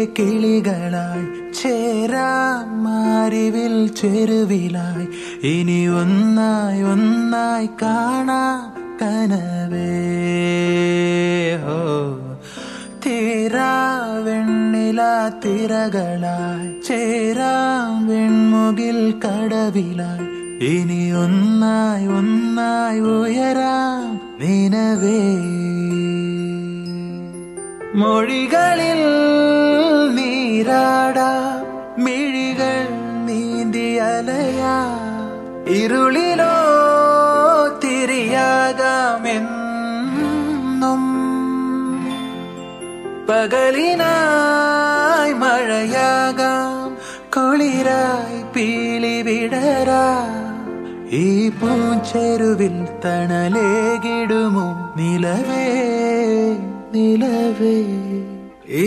കിളികളായി ചേരാം മാരിവിൽ ചെരുവിലായി ഇനി ഒന്നായി ഒന്നായി കാണാം കനവേ ഹോ തീരാ വെണ്ണില തിരകളായി ചേരാം വെൺമുകിൽ കടവിലായി ഇനി ഒന്നായി ഒന്നായി ഉയരാം നിനവേ മൊഴികളിൽ നീരാടാം മിഴികൾ നീന്തി അലയാ ഇരുളിലോ തിരിയാകാമെന്നും പകലിനായി മഴയാകാം കുളിരായി പീലി വിടരാ ഈ പൂച്ചെരുവിൽ തണലേകിടുമോ നിലവേ നിലവേ ഈ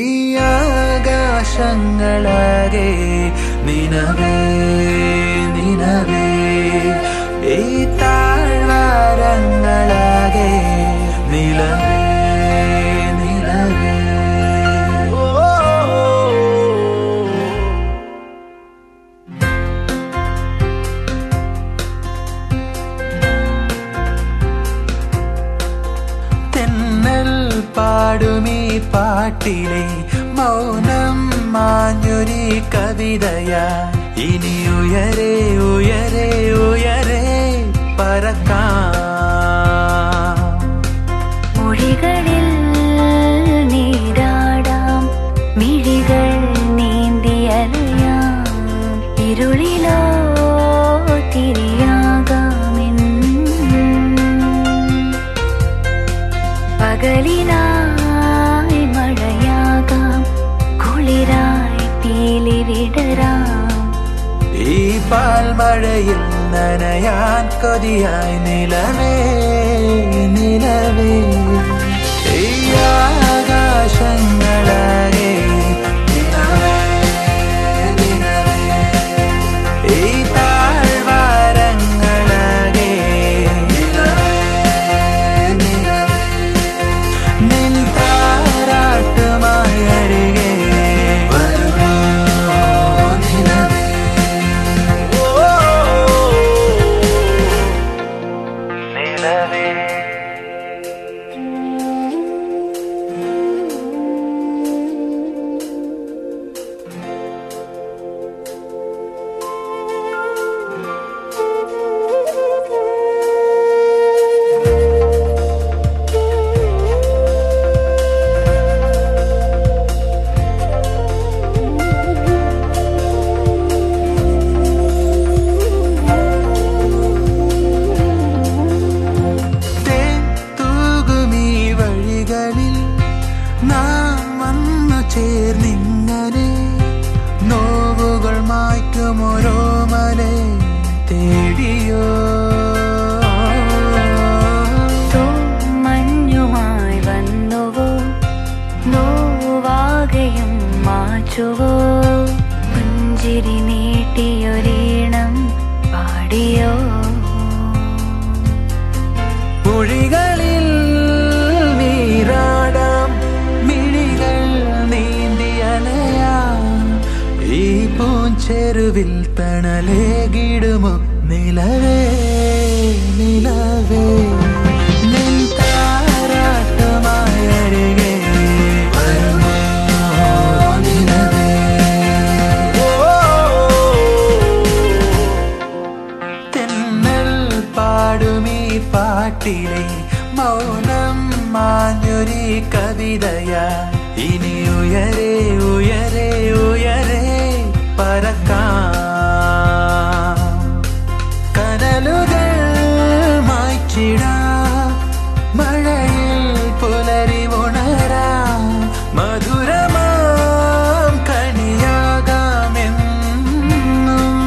ആകാശങ്ങളാകെ നിനവേ നിനവേ ഈ താഴ്വാരങ്ങളാകെ നിലവേ നിലവേ ഓ തെന്നൽ പാടുമീ പാട്ടിലെ മൗനം മാഞ്ഞൊരി കവിതയാ ഇനി ഉയരെ ഉയരെ ഉയരെ പറക്കാം മൊഴികളിൽ നീരാടാം മിഴികൾ നീന്തിയറിയാം ഇരുളിലോ തിരിയാകാമെന്നും പകലിനായി മഴയാകാം കുളിരായി പീലി വിടരാം ഈ പാൽമഴയിൽ നനയാൻ കൊതിയായി നിലവേ നിലവേ ഈ ആകാശങ്ങളാകെ നിലവേ നിലവേ ഈ താഴ്വാരങ്ങളാകെ നിലവേ നിലവേ നിൻ താരാട്ടുമായി അരികെ വരുമോ നിലവേ നിലവേ തേൻ തൂകുമീ വഴികളിൽ നാം വന്നു ചേർന്നിങ്ങനെ നോവുകൾ മായ്ക്കും ഓരോ മലെ തേടിയോ മഞ്ഞുമായി വന്നുവോ നോവാകയും മാച്ചുവോ പുഞ്ചിരി നീട്ടിയൊരീണം പാടിയോ മൊഴികളിൽ നീരാടാം മിഴികൾ നീന്തി അലയാം ഈ പൂഞ്ചെരുവിൽ തണലേകിടുമോ നിലവേ നിലവേ നിൻ താരാട്ടുമായി അരികെ വരുമോ നിലവേ തെന്നൽ പാടുമീ പാട്ടിലെ മൗനം മാഞ്ഞൊരി കവിതയാ ഇനി ഉയരെ ഉയരെ ഉയരെ പറക്കാം കനലുകൾ മായ്ച്ചിടാ മഴയിൽ പുലരി ഉണരാ മധുരമാം കണിയാകാമെന്നും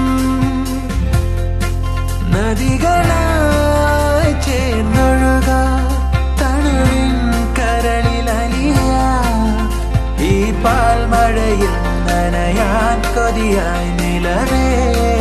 നദികളായി ചേർന്നൊഴുക തണുവിൻ കരളിലലിയ ഈ പാൽമഴയിൽ നനയാൻ കൊതിയായി നിലവേ